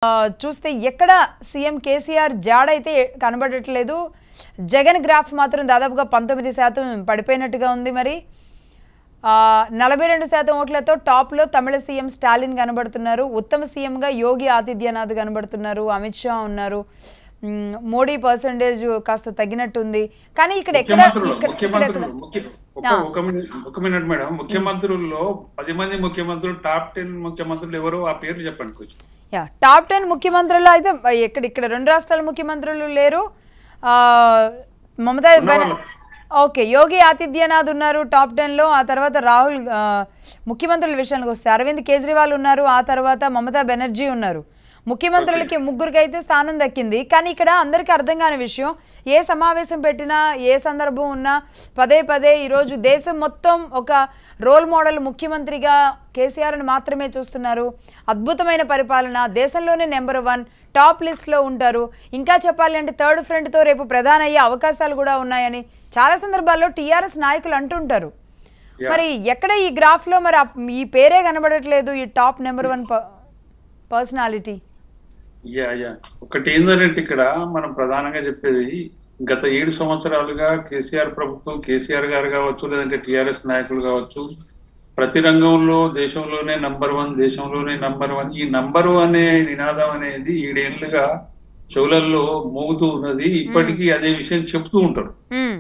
ఆ, చూస్తే ఎక్కడ సీఎం కేసీఆర్ జాడైతే కనబడట్లేదు జగన్ గ్రాఫ్ మాత్రం దాదాపుగా పంతొమ్మిది శాతం పడిపోయినట్టుగా ఉంది మరి ఆ, నలభై రెండు శాతం ఓట్లతో టాప్లో తమిళ సీఎం స్టాలిన్ కనబడుతున్నారు ఉత్తమ సీఎంగా యోగి ఆదిత్యనాథ్ కనబడుతున్నారు అమిత్ షా ఉన్నారు మ్, మోడీ పర్సంటేజ్ కాస్త తగ్గినట్టుంది కానీ ఇక్కడ ఎక్కడ ముఖ్యమంత్రులు ఇక్కడ ఇక్కడ ముఖ్యమంత్రులు ఎక్కడ ముఖ్య- ఒక- ఒక మినిట్ ఒక మినిట్ మేడం ముఖ్యమంత్రుల్లో పది మంది ముఖ్యమంత్రులు టాప్ టెన్ ముఖ్యమంత్రులు ఎవరు ఆ పేర్లు చెప్పండి కొంచెం యా టాప్ టెన్ ముఖ్యమంత్రుల్లో అయితే ఇక్కడ ఇక్కడ రెండు రాష్ట్రాల ముఖ్యమంత్రులు లేరు ఆ, మమతా బెన- ఉన్నవాళ్ళు. ఓకే యోగి ఆదిత్యనాథ్ ఉన్నారు టాప్ టెన్లో ఆ తర్వాత రాహుల్ ఆ, ముఖ్యమంత్రుల విషయానికి వస్తే అరవింద్ కేజ్రీవాల్ ఉన్నారు ఆ తర్వాత మమతా బెనర్జీ ఉన్నారు ముఖ్యమంత్రులకి ముగ్గురికి అయితే స్థానం దక్కింది కానీ ఇక్కడ అందరికీ అర్థం కాని విషయం ఏ సమావేశం పెట్టినా ఏ సందర్భం ఉన్నా పదే పదే ఈరోజు దేశం మొత్తం ఒక రోల్ మోడల్ ముఖ్యమంత్రిగా కేసీఆర్ని మాత్రమే చూస్తున్నారు అద్భుతమైన పరిపాలన దేశంలోనే నెంబర్ వన్ టాప్ లిస్ట్లో ఉంటారు ఇంకా చెప్పాలి అంటే థర్డ్ ఫ్రంట్తో రేపు ప్రధాన అయ్యే అవకాశాలు కూడా ఉన్నాయని చాలా సందర్భాల్లో టీఆర్ఎస్ నాయకులు అంటుంటారు Yeah. మరి ఎక్కడ ఈ గ్రాఫ్లో మరి ఆ- ఈ పేరే కనబడట్లేదు ఈ టాప్ నెంబర్ వన్ పర్సనాలిటీ యా యా ఒకటి ఏంటంటే ఇక్కడ మనం ప్రధానంగా చెప్పేది గత ఏడు సంవత్సరాలుగా కేసీఆర్ ప్రభుత్వం కేసీఆర్ గారు కావచ్చు లేదంటే టిఆర్ఎస్ నాయకులు కావచ్చు ప్రతి రంగంలో దేశంలోనే నంబర్ వన్ దేశంలోనే నంబర్ వన్ ఈ నంబర్ అనే నినాదం అనేది ఏడేళ్లుగా చెవులల్లో మోగుతూ ఉన్నది ఇప్పటికీ అదే విషయం చెప్తూ ఉంటారు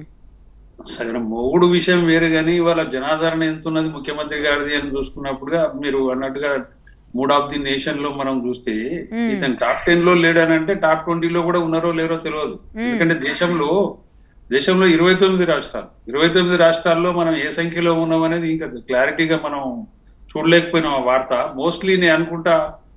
సగం మొగుడు విషయం వేరు కానీ వాళ్ళ జనాదరణ ఎంత ఉన్నది ముఖ్యమంత్రి గారిది అని చూసుకున్నప్పుడుగా మీరు అన్నట్టుగా మూడ్ ఆఫ్ ది నేషన్ లో మనం చూస్తే Hmm. ఇతను టాప్ టెన్ లో లేడనంటే టాప్ ట్వంటీలో కూడా ఉన్నారో లేరో తెలియదు ఎందుకంటే దేశంలో దేశంలో ఇరవై తొమ్మిది రాష్ట్రాలు ఇరవై తొమ్మిది రాష్ట్రాల్లో మనం ఏ సంఖ్యలో ఉన్నాం అనేది ఇంకా క్లారిటీగా మనం చూడలేకపోయినాం ఆ వార్త మోస్ట్లీ నేను అనుకుంటా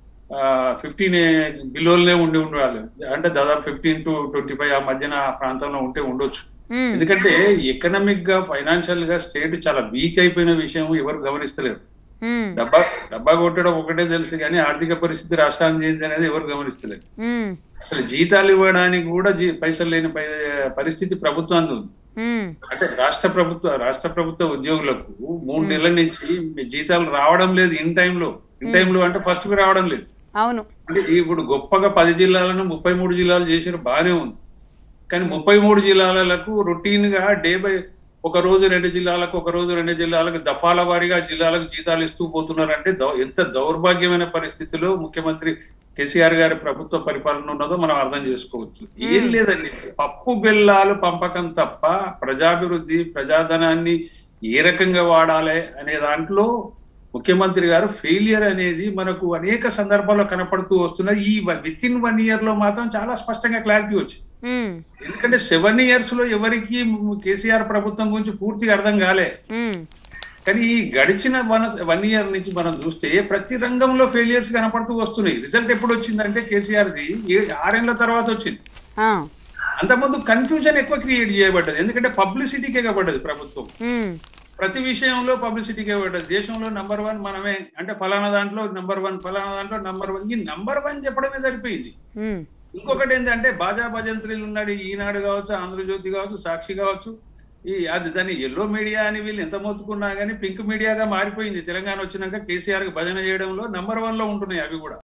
ఫిఫ్టీన్ బిలోనే ఉండి ఉండాలి అంటే దాదాపు ఫిఫ్టీన్ టు ట్వంటీ ఫైవ్ ఆ మధ్యన ఆ ప్రాంతంలో ఉంటే ఉండొచ్చు ఎందుకంటే ఎకనామిక్ గా ఫైనాన్షియల్ గా స్టేట్ చాలా వీక్ అయిపోయిన విషయం ఎవరు గమనిస్తలేరు డబ్బా డబ్బా కొట్టడం ఒకటే తెలుసు కానీ ఆర్థిక పరిస్థితి రాష్ట్రానికి ఏంటి అనేది ఎవరు గమనిస్తలేరు అసలు జీతాలు ఇవ్వడానికి కూడా జీ- పైసలు లేని పై- పరిస్థితి ప్రభుత్వానికి ఉంది అంటే రాష్ట్ర ప్రభుత్వ రాష్ట్ర ప్రభుత్వ ఉద్యోగులకు మూడు నెలల నుంచి జీతాలు రావడం లేదు ఇన్ టైంలో ఇన్ టైంలో అంటే ఫస్ట్ కి రావడం లేదు అవును అంటే ఇప్పుడు గొప్పగా పది జిల్లాలను ముప్పై మూడు జిల్లాలు చేసారు బాగానే ఉంది కానీ ముప్పై మూడు జిల్లాలకు రొటీన్ గా డే బై ఒక రోజు రెండు జిల్లాలకు ఒక రోజు రెండు జిల్లాలకు దఫాల వారీగా జిల్లాలకు జీతాలు ఇస్తూ పోతున్నారంటే దౌ- ఎంత దౌర్భాగ్యమైన పరిస్థితిలో ముఖ్యమంత్రి కేసీఆర్ గారి ప్రభుత్వ పరిపాలన ఉన్నదో మనం అర్థం చేసుకోవచ్చు ఏం లేదండి పప్పు బెల్లాలు పంపకం తప్ప ప్రజాభివృద్ధి ప్రజాధనాన్ని ఏ రకంగా వాడాలి అనే దాంట్లో ముఖ్యమంత్రి గారు ఫెయిలియర్ అనేది మనకు అనేక సందర్భాల్లో కనపడుతూ వస్తున్నది ఈ విత్ ఇన్ వన్ ఇయర్ లో మాత్రం చాలా స్పష్టంగా క్లారిటీ వచ్చింది ఉమ్, ఎందుకంటే సెవెన్ ఇయర్స్ లో ఎవరికి కేసీఆర్ ప్రభుత్వం గురించి పూర్తిగా అర్థం కాలే ఉమ్, కానీ ఈ గడిచిన వన్ వన్ ఇయర్ నుంచి మనం చూస్తే ప్రతి రంగంలో ఫెయిలియర్స్ కనపడుతూ వస్తున్నాయి రిజల్ట్ ఎప్పుడు వచ్చిందంటే కేసీఆర్ ది ఏ- ఆరేళ్ల తర్వాత వచ్చింది ఆ, అంతకుముందు కన్ఫ్యూజన్ ఎక్కువ క్రియేట్ చేయబడ్డది ఎందుకంటే పబ్లిసిటీకే కాబడ్డది ప్రభుత్వం ఉమ్, ప్రతి విషయంలో పబ్లిసిటీకే పడ్డది దేశంలో నంబర్ వన్ మనమే అంటే ఫలానా దాంట్లో నంబర్ వన్ ఫలానా దాంట్లో నంబర్ వన్ ఈ నంబర్ వన్ చెప్పడమే సరిపోయింది ఉమ్, ఇంకొకటి ఏంటంటే బాజా భజంత్రీలు ఉన్నాడు ఈనాడు కావచ్చు ఆంధ్రజ్యోతి కావచ్చు సాక్షి కావచ్చు ఈ అది దాన్ని ఎల్లో మీడియా అని వీళ్ళు ఎంత మొత్తుకున్నా కానీ పింక్ మీడియాగా మారిపోయింది తెలంగాణ వచ్చినాక కేసీఆర్ కి భజన చేయడంలో నంబర్ వన్ లో ఉంటున్నాయి అవి కూడా